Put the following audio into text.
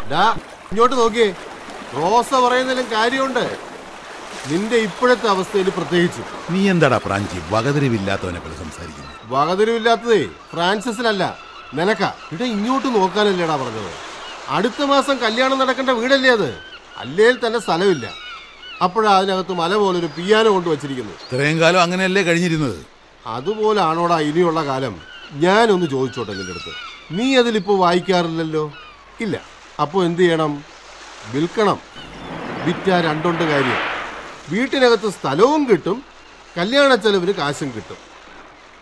ഡാ ഇങ്ങോട്ട് നോക്കിയേ റോസ പറയുന്നതിലും കാര്യമുണ്ട് നിന്റെ ഇപ്പോഴത്തെ അവസ്ഥയിൽ പ്രത്യേകിച്ച് നീ എന്താടാ പ്രാഞ്ചി വകതിരിവില്ലാത്തവനെ പോലെ സംസാരിക്കുന്നു വകതിരിവില്ലാത്തതേ ഫ്രാൻസിസിനല്ല നിനക്ക ഇവിടെ ഇങ്ങോട്ട് നോക്കാനല്ലേടാ പറഞ്ഞത് അടുത്ത മാസം കല്യാണം നടക്കേണ്ട വീടല്ലേ അത് അല്ലേൽ തന്നെ സ്ഥലമില്ല അപ്പോഴാ അതിനകത്ത് മല പോലൊരു പിയാനോ കൊണ്ട് വച്ചിരിക്കുന്നത് ഇത്രയും കാലം അങ്ങനെയല്ലേ കഴിഞ്ഞിരുന്നത് അതുപോലെ ആണോടാ ഇനിയുള്ള കാലം ഞാനൊന്ന് ചോദിച്ചോട്ടെ നിന്റെ അടുത്ത് നീ അതിലിപ്പോ വായിക്കാറില്ലല്ലോ ഇല്ല അപ്പോൾ എന്ത് ചെയ്യണം വിൽക്കണം വിറ്റാ രണ്ടുണ്ട് കാര്യം വീട്ടിനകത്ത് സ്ഥലവും കിട്ടും കല്യാണ ചെലവിന് കാശും കിട്ടും